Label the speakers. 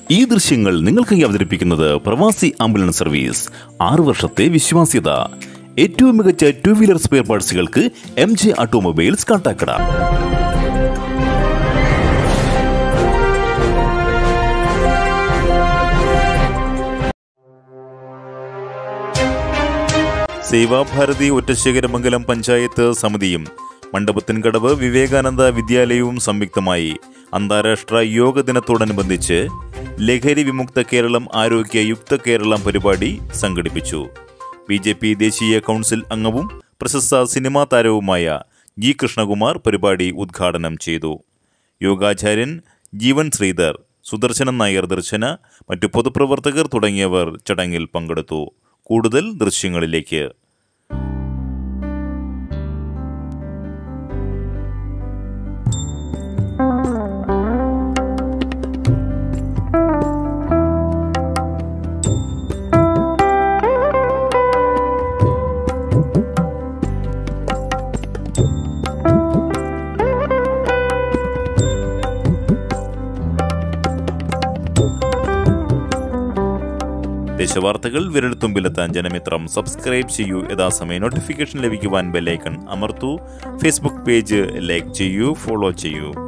Speaker 1: ഈ ദൃശ്യങ്ങൾ നിങ്ങൾക്കായി അവതരിപ്പിക്കുന്നത് പ്രവാസി ആംബുലൻസ് സർവീസ് ആറു വർഷത്തെ വിശ്വാസ്യത ഏറ്റവും മികച്ച ടു വീലർ സ്പെയർ പാർട്സുകൾക്ക് M J automobiles Kattakada Sevabharathi Ottasekharamangalam panchayat സമിതിയും മണ്ഡപത്തിൻകടവ് വിവേകാനന്ദ വിദ്യാലയവും സംയുക്തമായി അന്താരാഷ്ട്ര യോഗ ദിനത്തോടനുബന്ധിച്ച് ലഹരി വിമുക്ത കേരളം ആരോഗ്യ യുക്ത കേരളം പരിപാടി സംഘടിപ്പിച്ചു ബി ജെ പി ദേശീയ കൗൺസിൽ അംഗവും പ്രശസ്ത സിനിമാ താരവുമായ ജി കൃഷ്ണകുമാർ പരിപാടി ഉദ്ഘാടനം ചെയ്തു യോഗാചാര്യൻ ജീവൻ ശ്രീധർ സുദർശനൻ നായർ ദർശന മറ്റു പൊതുപ്രവർത്തകർ തുടങ്ങിയവർ ചടങ്ങിൽ പങ്കെടുത്തു കൂടുതൽ ദൃശ്യങ്ങളിലേക്ക് ദേശവാർത്തകൾ വിരൽത്തുമ്പിലെത്താൻ ജനമിത്രം സബ്സ്ക്രൈബ് ചെയ്യൂ യഥാസമയം നോട്ടിഫിക്കേഷൻ ലഭിക്കുവാൻ ബെല്ലൈക്കൺ അമർത്തൂ ഫേസ്ബുക്ക് പേജ് ലൈക്ക് ചെയ്യൂ ഫോളോ ചെയ്യൂ